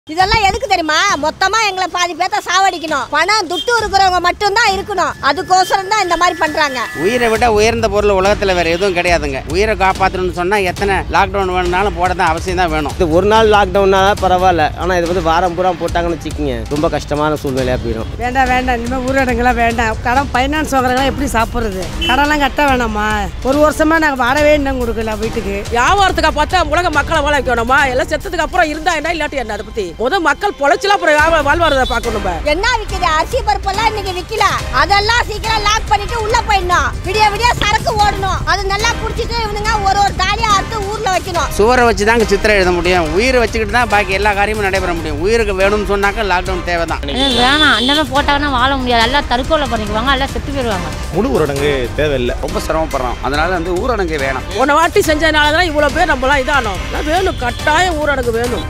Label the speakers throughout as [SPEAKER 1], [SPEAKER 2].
[SPEAKER 1] இதெல்லாம் எதுக்கு தெரியுமா மொத்தமா எங்களை பாதி பேத்த சாவடிக்கணும் பணம் துட்டு இருக்கிறவங்க மட்டும்தான் இருக்கணும் அதுக்கோசரம் தான் இந்த மாதிரி பண்றாங்க
[SPEAKER 2] உயிரை விட உயர்ந்த பொருள் உலகத்தில் வேற எதுவும் கிடையாதுங்க உயிரை காப்பாற்றணும்னு சொன்னால் எத்தனை லாக்டவுன் வேணும்னாலும் போட தான் அவசியம் தான் வேணும்
[SPEAKER 3] இது ஒரு நாள் லாக்டவுன்னா பரவாயில்ல ஆனால் இது வந்து வாரம் பூரா போட்டாங்கன்னு வச்சுக்கோங்க ரொம்ப கஷ்டமான சூழ்நிலையாக போயிடும்
[SPEAKER 4] வேண்டாம் வேண்டாம் இனிமேல் ஊரடங்குலாம் வேண்டாம் கடன் ஃபைனான்ஸ் வாங்குறவங்களாம் எப்படி சாப்பிட்றது கடன்லாம் கட்ட வேணாமா ஒரு வருஷமா நாங்கள் வாடகை இன்னும் கொடுக்கல வீட்டுக்கு
[SPEAKER 5] வியாபாரத்துக்கு பார்த்தா உலக மக்களை வாழ வைக்கணுமா எல்லாம் செத்ததுக்கு அப்புறம் இருந்தா என்ன இல்லாட்டி என்ன அதை பத்தி முத மக்கள் பொழைச்சலாம் அப்புறம் வியாபாரம் வாழ்வாரத்தை பார்க்கணும் நம்ம.
[SPEAKER 1] என்ன விக்குது அரிசி பருப்பெல்லாம் இன்னைக்கு விக்கல அதெல்லாம் சீக்கிரம் லாக் பண்ணிட்டு உள்ள போயிடணும் விடிய விடிய சரக்கு ஓடணும் அது நல்லா குடிச்சிட்டு இவனுங்க ஒரு ஒரு தாலியா அறுத்து ஊர்ல வைக்கணும்
[SPEAKER 2] சுவரை வச்சு தாங்க சித்திரம் எழுத முடியும் உயிரை வச்சுக்கிட்டு தான் பாக்கி எல்லா காரியமும் நடைபெற முடியும் உயிருக்கு வேணும்னு சொன்னாக்க லாக்டவுன் தேவை தான்
[SPEAKER 6] இது வேணாம் அந்த மாதிரி போட்டாங்கன்னா வாழ முடியாது எல்லாம் தற்கொலை பண்ணிக்குவாங்க எல்லாம் செத்து போயிடுவாங்க
[SPEAKER 7] முழு ஊரடங்கு தேவையில்லை
[SPEAKER 2] ரொம்ப சிரமப்படுறோம் அதனால வந்து ஊரடங்கு வேணும்
[SPEAKER 5] போன வாட்டி செஞ்சதுனால தான் இவ்வளோ பேர் நம்மளாம் இதானோம் நான் வேணும் கட்டாயம் ஊரடங்கு வேணும்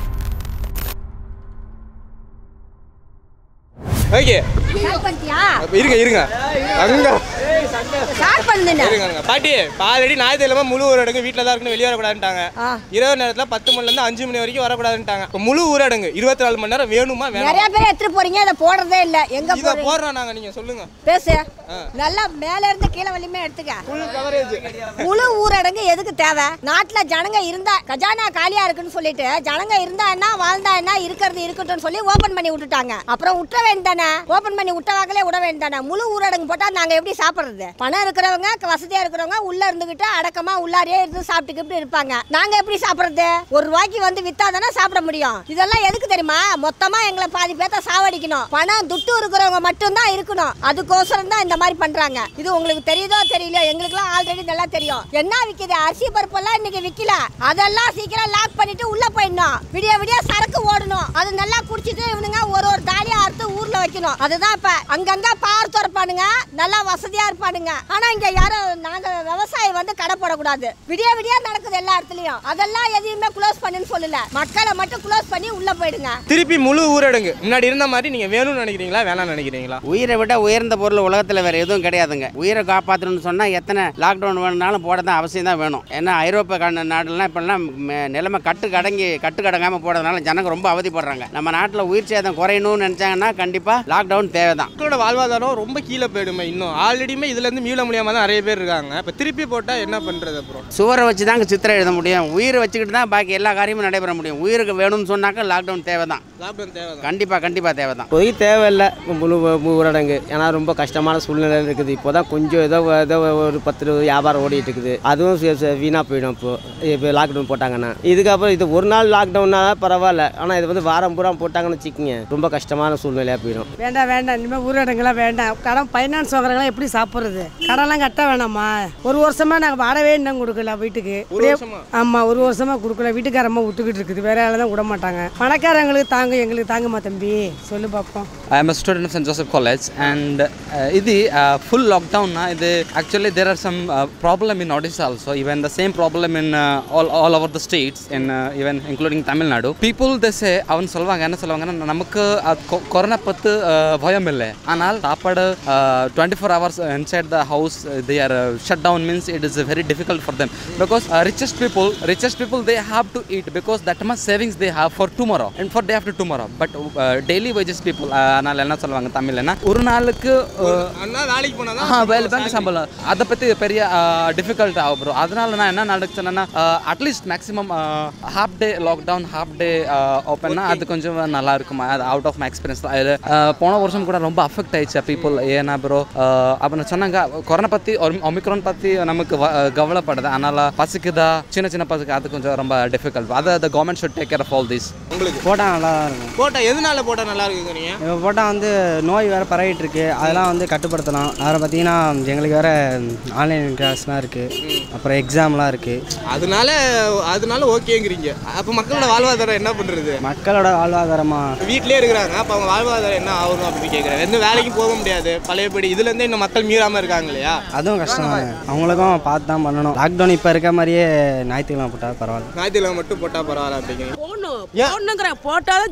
[SPEAKER 8] ஓகே
[SPEAKER 1] ஸ்டார்ட் பண்ணிட்டியா
[SPEAKER 8] இருங்க இருங்க அங்க
[SPEAKER 1] ஸ்டார்ட் பண்ணுங்க
[SPEAKER 8] இருங்க இருங்க. பாட்டி ஆல்ரெடி ஞாயிற்றுக்கிழமை முழு ஊரடங்கு வீட்டில் தான் இருக்கணும் வெளியே வரக்கூடாதுட்டாங்க இரவு நேரத்தில் பத்து மணிலேருந்து அஞ்சு மணி வரைக்கும் வரக்கூடாதுட்டாங்க இப்போ முழு ஊரடங்கு இருபத்தி நாலு மணி நேரம் வேணுமா வேணும்
[SPEAKER 1] நிறைய பேர் எடுத்துட்டு போறீங்க அதை போடுறதே இல்ல எங்க
[SPEAKER 8] இதை
[SPEAKER 1] போறீங்க
[SPEAKER 8] போடுறோம் நாங்கள் நீங்கள் சொல்லுங்க
[SPEAKER 1] பேசு நல்லா மேல இருந்து கீழே வலியுமே எடுத்துக்க
[SPEAKER 8] ஃபுல் கவரேஜ்
[SPEAKER 1] முழு ஊரடங்கு எதுக்கு தேவை நாட்டுல ஜனங்க இருந்தா கஜானா காலியா இருக்குன்னு சொல்லிட்டு ஜனங்க இருந்தா என்ன வாழ்ந்தா என்ன இருக்கிறது இருக்கட்டும்னு சொல்லி ஓபன் பண்ணி விட்டுட்டாங்க அப்புறம் விட்ட வேண்டானே ஓபன் பண்ணி விட்ட வாக்கிலே விட வேண்டானே முழு ஊரடங்கு போட்டா நாங்க எப்படி சாப்பிடுறது பணம் இருக்கிறவங்க க- வசதியா இருக்கிறவங்க உள்ள இருந்துகிட்டு அடக்கமா உள்ளாரியே இருந்து சாப்பிட்டுக்கிட்டு இருப்பாங்க நாங்க எப்படி சாப்பிடுறது ஒரு ரூபாய்க்கு வந்து வித்தா தானே சாப்பிட முடியும் இதெல்லாம் எதுக்கு தெரியுமா மொத்தமா எங்களை பாதி பேத்த சாவடிக்கணும் பணம் துட்டு இருக்கிறவங்க மட்டும்தான் இருக்கணும் அதுக்கோசரம் தான் இந்த மாதிரி பண்றாங்க இது உங்களுக்கு தெரியுதோ தெரியலையோ எங்களுக்குலாம் ஆல்ரெடி நல்லா தெரியும் என்ன விக்குது அரிசி பருப்பெல்லாம் இன்னைக்கு விக்கல அதெல்லாம் சீக்கிரம் லாக் பண்ணிட்டு உள்ள போயிடணும் விடிய விடிய சரக்கு ஓடணும் அது நல்லா குடிச்சிட்டு இவனுங்க ஒரு ஒரு தாலியா அறுத்து ஊர்ல வைக்கணும் அதுதான் இப்ப அங்கங்க பார் திறப்பானுங்க நல்லா வசதியா இருப்பானுங்க ஆனா இங்க யாரும் நாங்க விவசாயி வந்து கடை போடக்கூடாது விடிய விடிய நடக்குது எல்லா இடத்துலயும் அதெல்லாம் எதையுமே க்ளோஸ் பண்ணுன்னு சொல்லல மக்களை மட்டும் க்ளோஸ் பண்ணி உள்ள போயிடுங்க
[SPEAKER 8] திருப்பி முழு ஊரடங்கு முன்னாடி இருந்த மாதிரி நீங்கள் வேணும்னு நினைக்கிறீங்களா வேணாம்னு நினைக்கிறீங்களா
[SPEAKER 2] உயிரை விட உயர்ந்த பொருள் உலகத்தில் வேற எதுவும் கிடையாதுங்க உயிரை காப்பாற்றணும்னு சொன்னால் எத்தனை லாக்டவுன் வேணும்னாலும் போட தான் அவசியம் தான் வேணும் ஏன்னா ஐரோப்பிய கண்ட நாடுலாம் இப்போல்லாம் ம- நிலைமை கட்டு கடங்கி கட்டு கடங்காமல் போடுறதுனால ஜனங்க ரொம்ப அவதிப்படுறாங்க நம்ம நாட்டில் உயிர் சேதம் குறையணும்னு நினச்சாங்கன்னா கண்டிப்பாக லாக்டவுன் தேவை தான்
[SPEAKER 8] மக்களோட வாழ்வாதாரம் ரொம்ப கீழே போயிடுமே இன்னும் ஆல்ரெடியுமே இதுலேருந்து மீள முடியாமல் தான் நிறைய பேர் இருக்காங்க இப்போ திருப்பி போட்டால் என்ன பண்ணுறது அப்புறம்
[SPEAKER 2] சுவரை வச்சு தாங்க சித்திரம் எழுத முடியும் உயிரை வச்சுக்கிட்டு தான் பாக்கி எல்லா காரியமும் நடைபெற முடியும் உயிருக்கு வேணும்னு சொன்னாக்க லாக்டவுன் தேவை தான்
[SPEAKER 8] லாக்டவுன் தேவை தான்
[SPEAKER 2] கண்டிப்பாக கண்டிப்பாக தேவை தான்
[SPEAKER 3] இப்போதைக்கு தேவையில்லை இப்போ முழு முழு ஊரடங்கு ஏன்னா ரொம்ப கஷ்டமான சூழ்நிலையில் இருக்குது இப்போ தான் கொஞ்சம் ஏதோ ஏதோ ஒரு பத்து இருபது வியாபாரம் ஓடிட்டு இருக்குது அதுவும் சே- சே- வீணாக போயிடும் இப்போ இப்போ லாக்டவுன் போட்டாங்கன்னா இதுக்கப்புறம் இது ஒரு நாள் லாக்டவுன்னா பரவாயில்ல ஆனால் இது வந்து வாரம் பூரா போட்டாங்கன்னு வச்சுக்கோங்க ரொம்ப கஷ்டமான சூழ்நிலையாக போயிடும்
[SPEAKER 4] வேண்டாம் வேண்டாம் இனிமேல் ஊரடங்குலாம் வேண்டாம் கடன் ஃபைனான்ஸ் வாங்குறவங்களாம் எப்படி சாப்பிட்றது கடன்லாம் கட்ட வேணாமா ஒரு வருஷமா நாங்கள் வாடகை இன்னும் கொடுக்கல வீட்டுக்கு
[SPEAKER 8] ஒரு வருஷமா
[SPEAKER 4] ஆமாம் ஒரு வருஷமா கொடுக்கல வீட்டுக்காரம்மா விட்டுக்கிட்டு இருக்குது வேற ஆளை தான் விட மாட்டாங்க பணக்காரங்களுக்கு தாங்க எங்களுக்கு தாங்குமா தம்பி சொல்லு பார்ப்போம்
[SPEAKER 9] I am a student of St. Joseph College and uh, ఇది uh, full lockdown na ఇది actually there are some uh, problem in Odisha also even the same problem in uh, all, all over the states in uh, even including Tamil Nadu people they say அவன் சொல்வாங்க என்ன சொல்லுவாங்கன்னா நமக்கு corona பத்து பயம் இல்லை ஆனால் சாப்பாடு twenty four hours inside the house they are uh, shut down means it is uh, very difficult for them because uh, richest people richest people they have to eat because that much savings they have for tomorrow and for day after tomorrow but uh, daily wages people uh, அதனால என்ன சொல்லுவாங்க தமிழ்னா ஒரு நாளுக்கு uh,
[SPEAKER 8] அண்ணா வேலைக்கு போனால்
[SPEAKER 9] ஆ வேலை bank சம்பளம் அதை பற்றி பெரிய டிஃபிகல்ட் ஆகும் ப்ரோ அதனால நான் என்ன நடக்குதுன்னா at least maximum half day lockdown half day ஓப்பன்னா அது கொஞ்சம் நல்லா இருக்கும் அது அவுட் ஆஃப் மை எக்ஸ்பீரியன்ஸ் தான் இது அஹ், போன வருஷம் கூட ரொம்ப அஃபெக்ட் ஆயிடுச்சு பீப்புள் ஏன்னா ப்ரோ அப்போ சொன்னாங்க கொரோனா பற்றி ஒமிக்ரான் பற்றி நமக்கு வ- கவலைப்படுது அதனால் பசிக்குதா சின்ன சின்ன பசிக்கு அது கொஞ்சம் ரொம்ப டிஃபிகல்ட் அது the government should take care of all this
[SPEAKER 8] உங்களுக்கு
[SPEAKER 10] போட்டால் நல்லா தான் இருக்கும்
[SPEAKER 8] போட்டால் எதனால போட்டால் நல்லா இருக்குங்கிறீங்க
[SPEAKER 10] இப்போ போட்டால் வந்து நோய் வேறு பரவிட்டு இருக்கு அதெல்லாம் வந்து கட்டுப்படுத்தலாம் அதில் பார்த்தீங்கன்னா எங்களுக்கு வேறு ஆன்லைன் கிளாஸ்லாம் இருக்குது அப்புறம் எக்ஸாம்லாம் இருக்குது
[SPEAKER 8] அதனால அதனால ஓகேங்கிறீங்க அப்போ மக்களோட வாழ்வாதாரம் என்ன பண்ணுறது
[SPEAKER 10] மக்களோட வாழ்வாதாரமாக
[SPEAKER 8] வீட்டிலே இருக்கிறாங்க அப்போ அவங்க வாழ்வாதாரம் என்ன ஆகணும் அப்படின்னு கேட்குறாங்க எந்த வேலைக்கும் போக முடியாது பழையபடி இதுலேருந்து இன்னும் மக்கள் மீறாமல் இருக்காங்க இல்லையா
[SPEAKER 10] அதுவும் கஷ்டம் தான் அவங்களுக்கும் பார்த்து தான் பண்ணணும் லாக்டவுன் இப்போ இருக்க மாதிரியே ஞாயிற்றுக்கிழமை போட்டால் பரவாயில்ல
[SPEAKER 8] ஞாயிற்றுக்கிழமை மட்டும் போட்டால் பரவாயில்ல அப்படிங்கிறீங்க
[SPEAKER 5] போடணும்
[SPEAKER 8] ஏன்?
[SPEAKER 5] போடணுங்கிற போட்டாதான்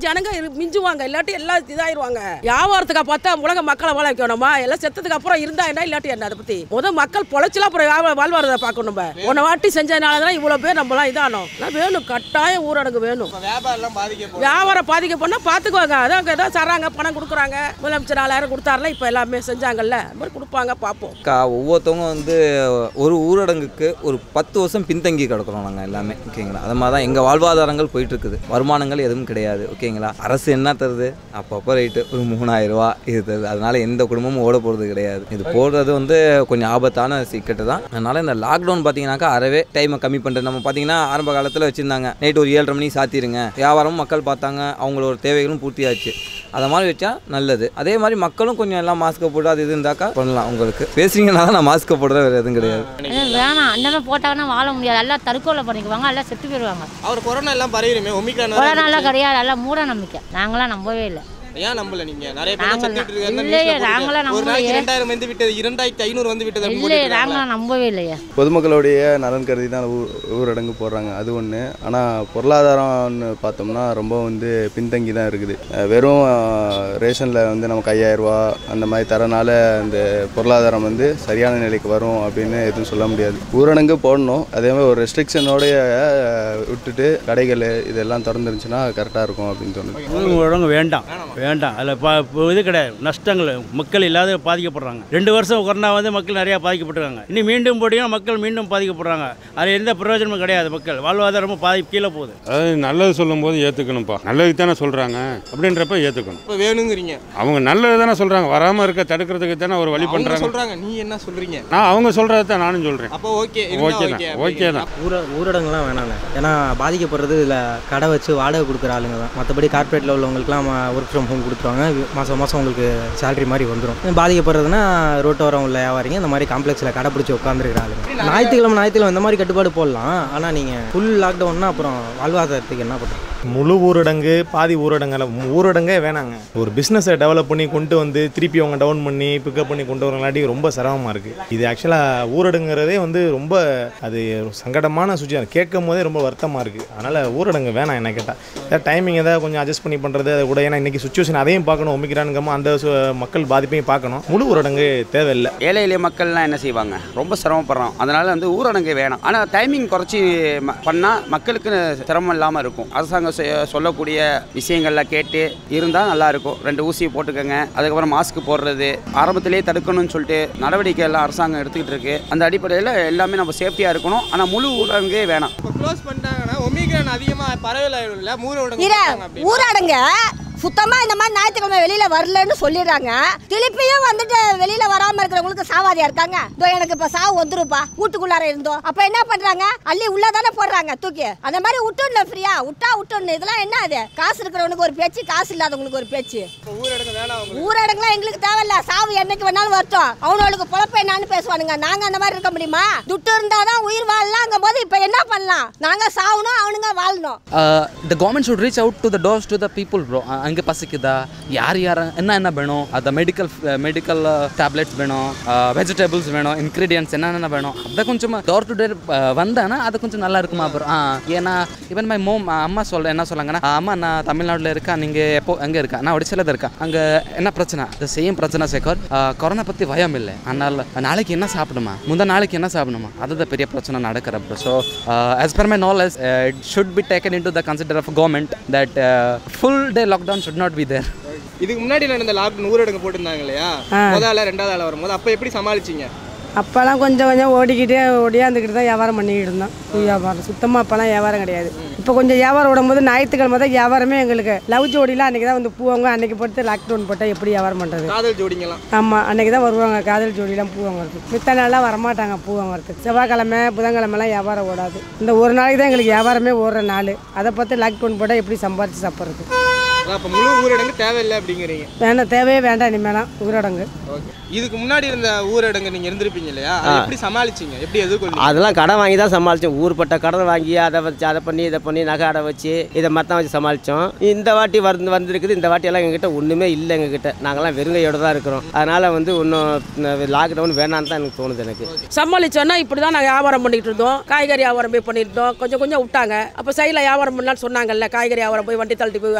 [SPEAKER 5] ஜனங்க இரு- மிஞ்சுவாங்க இல்லாட்டி எல்லாம் இதாயிருவாங்க வியாபாரத்துக்கு பார்த்தா உலக மக்களை வாழ வைக்கணுமா எல்லாம் செத்ததுக்கு அப்புறம் இருந்தா என்ன இல்லாட்டி என்ன அதை பத்தி முத மக்கள் பொழைச்சலாம் அப்புறம் வியாபார வாழ்வாரத்தை பார்க்கணும் நம்ம உன்னை வாட்டி செஞ்சதுனால தான் இவ்வளோ பேர் நம்மளாம் இதானோம் நான் வேணும் கட்டாயம் ஊரடங்கு வேணும்
[SPEAKER 8] இப்போ வியாபாரம்லாம் பாதிக்க
[SPEAKER 5] வியாபாரம் பாதிக்க போனா பார்த்துக்குவாங்க அதான் அங்கே ஏதாவது தர்றாங்க பணம் கொடுக்குறாங்க முதலமைச்சர் நாலாயிரம் கொடுத்தாருல இப்போ எல்லாமே செஞ்சாங்கல்ல அது மாதிரி கொடுப்பாங்க பார்ப்போம்
[SPEAKER 7] கா ஒவ்வொருத்தவங்க வந்து ஒரு ஊரடங்குக்கு ஒரு பத்து வருஷம் பின்தங்கி கிடக்குறோம் நாங்கள் எல்லாமே ஓகேங்களா அது மாதிரி தான் எங்கள் வாழ்வாதாரங்கள் போயிட்டு இருக்குது வருமானங்கள் எதுவும் கிடையாது ஓகேங்களா அரசு என்ன தருது அப்பப்போ ரேட்டு ஒரு மூணாயிரம் ரூபா இது தருது அதனால எந்த குடும்பமும் ஓட போகிறது கிடையாது இது போடுறது வந்து கொஞ்சம் ஆபத்தான சிக்கெட்டு தான் அதனால இந்த லாக்டவுன் பார்த்தீங்கன்னாக்கா அறவே டைமை கம்மி பண்ணுறது நம்ம பார்த்தீங்கன்னா ஆரம்ப காலத்தில் வச்சுருந்தாங்க நைட் ஒரு ஏழரை மணிக்கு சாத்திருங்க வியாபாரமும் மக்கள் பார்த்தாங்க அவங்களோட தேவைகளும் பூர்த்தியாச்சு அதை மாதிரி வச்சா நல்லது அதே மாதிரி மக்களும் கொஞ்சம் எல்லாம் மாஸ்க்கை போட்டு அது இது இருந்தாக்கா பண்ணலாம் உங்களுக்கு பேசுறீங்கன்னா தான் நான் மாஸ்க்கை போடுறது வேறு எதுவும் கிடையாது
[SPEAKER 6] அது வேணாம் அந்த மாதிரி போட்டாங்கன்னா வாழ முடியாது எல்லாம் தற்கொலை பண்ணிக்குவாங்க எல்லாம் செத்து போயிடுவாங்க
[SPEAKER 8] அவர் கொரோனா எல்லாம் பரவிடுமே ஒமிக்ரான் வேற
[SPEAKER 6] கொரோனாலாம் கிடையாது எல்லாம் மூட நம்பிக்கை நாங்களாம் நம்பவே இல்லை
[SPEAKER 8] ஏன் நம்பல நீங்க நிறைய பேர்
[SPEAKER 6] நாங்கள்
[SPEAKER 8] செத்துட்டு இருக்காங்க
[SPEAKER 6] இல்லையே, நாங்களாம்
[SPEAKER 8] ஒரு நாளைக்கு
[SPEAKER 6] நம்பலையே.
[SPEAKER 8] ரெண்டாயிரம் வந்து விட்டது இரண்டாயிரத்தி ஐநூறு வந்து விட்டது அப்படின்னு
[SPEAKER 6] இல்லையே
[SPEAKER 8] போட்டுட்டு இருக்காங்க.
[SPEAKER 6] நாங்களாம் நம்பவே இல்லையே
[SPEAKER 11] பொதுமக்களுடைய நலன் கருதி தான் ஊ- ஊரடங்கு போடுறாங்க அது ஒன்று ஆனால் பொருளாதாரம்னு பார்த்தோம்னா ரொம்ப வந்து பின்தங்கி தான் இருக்குது அஹ் வெறும் ரேஷனில் வந்து நமக்கு ஐயாயிரரூவா அந்த மாதிரி தரனால அந்த பொருளாதாரம் வந்து சரியான நிலைக்கு வரும் அப்படின்னு எதுவும் சொல்ல முடியாது ஊரடங்கு போடணும் அதே மாதிரி ஒரு ரெஸ்ட்ரிக்ஷனோடைய விட்டுட்டு கடைகள் இதெல்லாம் திறந்துருந்துச்சுன்னா கரெக்டாக இருக்கும் அப்படின்னு தோணுது
[SPEAKER 12] ஊரடங்கு வேண்டாம் வேண்டாம் அதில் பா இப்போ இது கிடையாது நஷ்டங்கள் மக்கள் இல்லாத பாதிக்கப்படுறாங்க ரெண்டு வருஷம் கொரோனா வந்து மக்கள் நிறையா பாதிக்கப்பட்டிருக்காங்க இனி மீண்டும் போட்டிங்கன்னா மக்கள் மீண்டும் பாதிக்கப்படுறாங்க அதில் எந்த பிரயோஜனமும் கிடையாது மக்கள் வாழ்வாதாரமும் பாதி கீழே போகுது
[SPEAKER 13] அதாவது நல்லது சொல்லும்போது ஏற்றுக்கணும்ப்பா நல்லதுக்கு தானே சொல்கிறாங்க அப்படின்றப்ப ஏற்றுக்கணும்
[SPEAKER 8] இப்போ வேணுங்கிறீங்க
[SPEAKER 13] அவங்க நல்லது தானே சொல்கிறாங்க வராமல் இருக்க தடுக்கிறதுக்கு தானே ஒரு வழி
[SPEAKER 8] அவங்க
[SPEAKER 13] பண்ணுறாங்க
[SPEAKER 8] சொல்றாங்க நீ என்ன சொல்றீங்க
[SPEAKER 13] நான் அவங்க சொல்கிறத தான் நானும் சொல்கிறேன்
[SPEAKER 8] அப்போ ஓகே
[SPEAKER 13] ஓகே தான் ஓகே தான்
[SPEAKER 10] ஊர ஊரடங்குலாம் வேணாங்க ஏன்னா பாதிக்கப்படுறது இதில் கடை வச்சு வாடகை கொடுக்குற ஆளுங்க தான் மற்றபடி கார்ப்பரேட்டில் உள்ளவங்களுக்குலாம் ஒர்க் ஃப்ரம் ஹோம் கொடுத்துருவாங்க மாதம் மாதம் உங்களுக்கு சேலரி மாதிரி வந்துடும் பாதிக்கப்படுறதுன்னா ரோட்டோரம் உள்ள வியாபாரிங்க இந்த மாதிரி காம்ப்ளெக்ஸில் கடை பிடிச்சி உட்காந்துருக்கிற ஆளுங்க ஞாயிற்றுக்கிழமை ஞாயிற்றுக்கிழமை இந்த மாதிரி கட்டுப்பாடு போடலாம் ஆனால் நீங்கள் ஃபுல் லாக்டவுன்னா அப்புறம் வாழ்வாதாரத்துக்கு என்ன பண்ணுறது
[SPEAKER 14] முழு ஊரடங்கு பாதி ஊரடங்கில் ஊரடங்கே வேணாங்க ஒரு பிஸ்னஸை டெவலப் பண்ணி கொண்டு வந்து திருப்பி அவங்க டவுன் பண்ணி பிக்கப் பண்ணி கொண்டு வரலாட்டி ரொம்ப சிரமமாக இருக்குது இது ஆக்சுவலாக ஊரடங்குறதே வந்து ரொம்ப அது சங்கடமான சுச்சுவேஷன் கேட்கும் போதே ரொம்ப வருத்தமாக இருக்குது அதனால் ஊரடங்கு வேணாம் என்ன கேட்டால் ஏதாவது டைமிங் ஏதாவது கொஞ்சம் அட்ஜஸ்ட் பண்ணி பண்ணுறது அது கூட ஏன்னா இன்றைக்கி சுச்சுவேஷன் அதையும் பார்க்கணும் ஒமிக்கிறானுங்கம்மா அந்த சு- மக்கள் பாதிப்பையும் பார்க்கணும் முழு ஊரடங்கு தேவையில்லை
[SPEAKER 2] ஏழை எளிய மக்கள்லாம் என்ன செய்வாங்க ரொம்ப சிரமப்படுறோம் அதனால வந்து ஊரடங்கு வேணாம் ஆனால் டைமிங் குறைச்சி ம- பண்ணா மக்களுக்கு சிரமம் இல்லாமல் இருக்கும் அரசாங்கம் செய்ய- சொல்லக்கூடிய விஷயங்கள்லாம் கேட்டு இருந்தால் நல்லா இருக்கும் ரெண்டு ஊசியை போட்டுக்கோங்க அதுக்கப்புறம் மாஸ்க் போடுறது ஆரம்பத்திலேயே தடுக்கணும்னு சொல்லிட்டு நடவடிக்கை எல்லாம் அரசாங்கம் எடுத்துக்கிட்டு இருக்கு அந்த அடிப்படையில் எல்லாமே நம்ம சேஃப்டியாக இருக்கணும் ஆனால் முழு ஊரடங்கே வேணாம்
[SPEAKER 8] இப்போ க்ளோஸ் பண்ணிட்டாங்கன்னா ஒமிக்ரான் அதிகமாக பரவல் ஆயிடும்ல ஊரடங்கு
[SPEAKER 1] இர
[SPEAKER 8] போட்டாங்க அப்படின்னு.
[SPEAKER 1] ஊரடங்க சுத்தமா இந்த மாதிரி ஞாயிற்றுக்கிழமை வெளியில வரலன்னு சொல்லிடுறாங்க திருப்பியும் வந்துட்டு வெளியில வராம இருக்கிறவங்களுக்கு சாவாதியா இருக்காங்க இதோ எனக்கு இப்ப சாவு வந்துருப்பா வீட்டுக்குள்ளார இருந்தோம் அப்ப என்ன பண்றாங்க அள்ளி உள்ள தானே போடுறாங்க தூக்கி அந்த மாதிரி விட்டுடணும் ஃப்ரீயா விட்டா விட்டுடணும் இதெல்லாம் என்ன அது காசு இருக்கிறவனுக்கு ஒரு பேச்சு காசு இல்லாதவங்களுக்கு ஒரு பேச்சு
[SPEAKER 8] இப்போ ஊரடங்கு வேணாம் உங்களுக்கு
[SPEAKER 1] ஊரடங்குலாம் எங்களுக்கு தேவையில்ல சாவு என்னைக்கு வேணாலும் வரட்டும் அவனுக்கு பொழப்ப என்னன்னு பேசுவானுங்க நாங்க அந்த மாதிரி இருக்க முடியுமா துட்டு இருந்தாதான் உயிர் வாழலாங்கும் போது இப்ப என்ன பண்ணலாம் நாங்க சாவணும் அவனுங்க வாழணும்
[SPEAKER 9] the government should reach out to the doors to the people bro அங்கே பசிக்குதா யார் யார் என்ன என்ன வேணும் அந்த மெடிக்கல் மெடிக்கல் டேப்லெட்ஸ் வேணும் வெஜிடபிள்ஸ் வேணும் இன்க்ரீடியன்ஸ் என்னென்ன வேணும் அதை கொஞ்சம் டோர் டு டோர் வந்தானா அது கொஞ்சம் நல்லா இருக்குமா அப்புறம் ஆ ஏன்னா ஈவன் மை மோம் அம்மா சொல்ல என்ன சொல்லாங்கன்னா அம்மா நான் தமிழ்நாட்டில் இருக்கேன் நீங்கள் எப்போ எங்கே இருக்கா நான் ஒடிசியில் தான் இருக்கேன் அங்கே என்ன பிரச்சனை இந்த சேம் பிரச்சனை சேகர் கொரோனா பற்றி பயம் இல்லை ஆனால் நாளைக்கு என்ன சாப்பிடுமா முந்த நாளைக்கு என்ன சாப்பிடணுமா அதுதான் பெரிய பிரச்சனை நடக்கிறப்ப so as per my knowledge uh, it should be taken into the consider of government that uh, full day lockdown should not be there
[SPEAKER 8] இதுக்கு முன்னாடி நடந்த லாக்டவுன் ஊரடங்கு போட்டிருந்தாங்க இல்லையா
[SPEAKER 4] ஆ.
[SPEAKER 8] முதல் ஆள ரெண்டாவது ஆள வரும்போது அப்போ எப்படி சமாளிச்சீங்க
[SPEAKER 4] அப்போல்லாம் கொஞ்சம் கொஞ்சம் ஓடிக்கிட்டே ஓடியாந்துக்கிட்டு தான் வியாபாரம் பண்ணிக்கிட்டு இருந்தோம் பூ வியாபாரம் சுத்தமாக அப்போல்லாம் வியாபாரம் கிடையாது இப்போ கொஞ்சம் வியாபாரம் விடும்போது ஞாயிற்றுக்கிழமை தான் வியாபாரமே எங்களுக்கு லவ் ஜோடிலாம் அன்றைக்கி தான் வந்து பூவாங்க அன்றைக்கி போட்டு லாக்டவுன் போட்டால் எப்படி வியாபாரம் பண்ணுறது
[SPEAKER 8] காதல் ஜோடிங்கலாம்
[SPEAKER 4] ஆமாம் அன்றைக்கி தான் வருவாங்க காதல் ஜோடிலாம் பூ வாங்குறதுக்கு மித்த நாள்லாம் வரமாட்டாங்க பூ வாங்குறதுக்கு செவ்வாய்க்கிழமை புதன்கிழமெல்லாம் வியாபாரம் ஓடாது இந்த ஒரு நாளைக்கு தான் எங்களுக்கு வியாபாரமே ஓடுற நாள் அதை பார்த்து லாக்டவுன் போட்டால் எப்படி சம்பாரித்து சாப்பிட்றது
[SPEAKER 8] அதான் அப்போ முழு ஊரடங்கு தேவையில்லை அப்படிங்கிறீங்க
[SPEAKER 4] வேணாம் தேவையே வேண்டாம் இனிமேலாம் ஊரடங்கு
[SPEAKER 8] ஓகே இதுக்கு முன்னாடி இருந்த ஊரடங்கு நீங்க இருந்திருப்பீங்க இல்லையா அதை
[SPEAKER 3] ஆ.
[SPEAKER 8] எப்படி சமாளிச்சீங்க எப்படி எதிர்கொள்ளீங்க
[SPEAKER 3] அதெல்லாம் கடன் வாங்கி தான் சமாளித்தோம் ஊர்பட்ட கடன் வாங்கி அதை வச்சு அதை பண்ணி இதை பண்ணி நகை அடை வச்சு இதை மாதிரி தான் வச்சு சமாளித்தோம் இந்த வாட்டி வந்து வந்திருக்குது இந்த வாட்டி எல்லாம் எங்ககிட்ட ஒன்றுமே இல்லை எங்ககிட்ட நாங்கள்லாம் வெறுங்கையோட தான் இருக்கிறோம் அதனால் வந்து இன்னும் லாக்டவுன் வேணான்னு தான் எனக்கு தோணுது எனக்கு
[SPEAKER 5] சமாளிச்சோன்னா இப்படி தான் நாங்கள் வியாபாரம் பண்ணிட்டு இருந்தோம் காய்கறி வியாபாரம் போய் பண்ணிட்டு இருந்தோம் கொஞ்சம் கொஞ்சம் விட்டாங்க அப்போ சைடில் வியாபாரம் பண்ணலாம்னு சொன்னாங்கல்ல காய்கறி வியாபாரம் போய் வண்டி தள்ளிட்டு போய் வியாபாரம் பண்ணோம்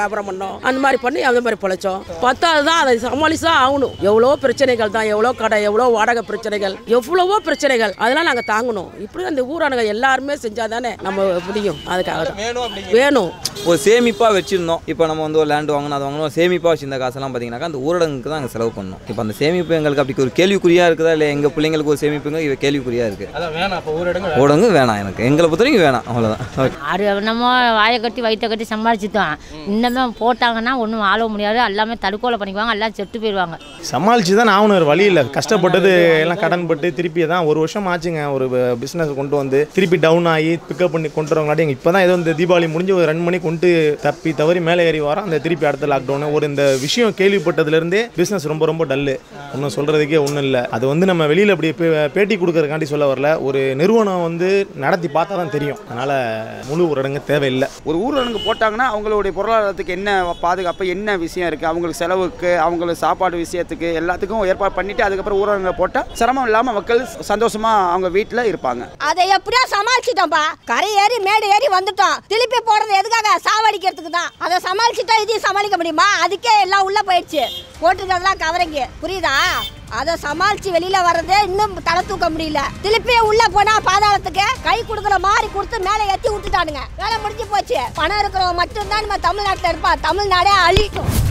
[SPEAKER 5] பிழைச்சோம் அந்த மாதிரி பண்ணி அந்த மாதிரி பிழைச்சோம் பத்தாவது தான் அதை சமாளிச்சு தான் ஆகணும் எவ்வளோ பிரச்சனைகள் தான் எவ்வளோ கடை எவ்வளோ வாடகை பிரச்சனைகள் எவ்வளவோ பிரச்சனைகள் அதெல்லாம் நாங்கள் தாங்கணும் இப்படி அந்த ஊரானுங்க எல்லாருமே செஞ்சால் தானே நம்ம முடியும் அதுக்காக தான் வேணும்
[SPEAKER 7] ஒரு சேமிப்பாக வச்சுருந்தோம் இப்போ நம்ம வந்து ஒரு லேண்ட் வாங்கணும் அது வாங்கணும் சேமிப்பாக வச்சிருந்த காசெல்லாம் பார்த்தீங்கன்னாக்கா அந்த ஊரடங்குக்கு தான் நாங்கள் செலவு பண்ணோம் இப்போ அந்த சேமிப்பு எங்களுக்கு அப்படி ஒரு கேள்விக்குறியாக இருக்குதா இல்லை எங்கள் பிள்ளைங்களுக்கு ஒரு சேமிப்புங்க இவ கேள்விக்குறியாக இருக்குது
[SPEAKER 8] அதான் வேணாம் அப்போ ஊரடங்கு
[SPEAKER 7] ஊரடங்கு வேணாம் எனக்கு எங்களை பொறுத்த வரைக்கும் வேணாம் அவ்வளோதான் ஓகே
[SPEAKER 6] அது நம்ம வாயை கட்டி வயிற்ற கட்டி சம்பாரிச்சுட்டோம் இன்னமே போட்டாங்கன்னா ஒன்றும் ஆள முடியாது எல்லாமே தடுக்கோலை பண்ணிக்குவாங்க எல்லாம் செத்து போயிடுவாங்க
[SPEAKER 14] சமாளிச்சு தான் ஆகணும் வேறு வழி இல்லை கஷ்டப்பட்டது எல்லாம் கடன் பட்டு திருப்பி தான் ஒரு வருஷம் ஆச்சுங்க ஒரு பிஸ்னஸ் கொண்டு வந்து திருப்பி டவுன் ஆகி பிக்கப் பண்ணி கொண்டு வரவங்களாட்டி இப்போ தான் ஏதோ இந்த தீபாவளி முடிஞ்சு ஒரு ரெண்டு மணி கொண்டு தப்பி தவறி மேலே ஏறி வரோம் அந்த திருப்பி அடுத்த லாக்டவுன் ஒரு இந்த விஷயம் கேள்விப்பட்டதுலேருந்தே பிஸ்னஸ் ரொம்ப ரொம்ப டல்லு ஒன்றும் சொல்கிறதுக்கே ஒன்றும் இல்லை அது வந்து நம்ம வெளியில் அப்படி பே- பேட்டி கொடுக்கறதுக்காண்டி சொல்ல வரல ஒரு நிறுவனம் வந்து நடத்தி பார்த்தா தான் தெரியும் அதனால் முழு ஊரடங்கு தேவையில்லை
[SPEAKER 15] ஒரு ஊரடங்கு போட்டாங்கன்னா அவங்களுடைய பொருளாதாரத்துக்கு என்ன பாதுகாப்பு என்ன விஷயம் இருக்குது அவங்களுக்கு செலவுக்கு அவங்களுக்கு சாப்பாடு விஷயத்துக்கு எல்லாத்துக்கும் ஏற்பாடு பண்ணிட்டு அதுக்கப்புறம் ஊரடங்கு போட்டால் சிரமம் இல்லாமல் மக்கள் சந்தோஷமாக அவங்க வீட்டில் இருப்பாங்க
[SPEAKER 1] அதை எப்படியோ சமாளிச்சிட்டோம்ப்பா கரை ஏறி மேடு ஏறி வந்துட்டோம் திருப்பி போடுறது எதுக்காக சாவடிக்கிறதுக்கு தான் அதை சமாளிச்சுட்டா இதையும் சமாளிக்க முடியுமா அதுக்கே எல்லாம் உள்ள போயிடுச்சு போட்டிருக்கிறதுலாம் கவரைங்க புரியுதா அதை சமாளிச்சு வெளியில வர்றதே இன்னும் தலை தூக்க முடியல திருப்பி உள்ள போனா பாதாளத்துக்கு கை கொடுக்குற மாதிரி கொடுத்து மேலே ஏத்தி விட்டுட்டானுங்க வேலை முடிஞ்சு போச்சு பணம் இருக்கிறவங்க மட்டும்தான் நம்ம தமிழ்நாட்டில் இருப்பா தமிழ்நாடே அழிக்கும்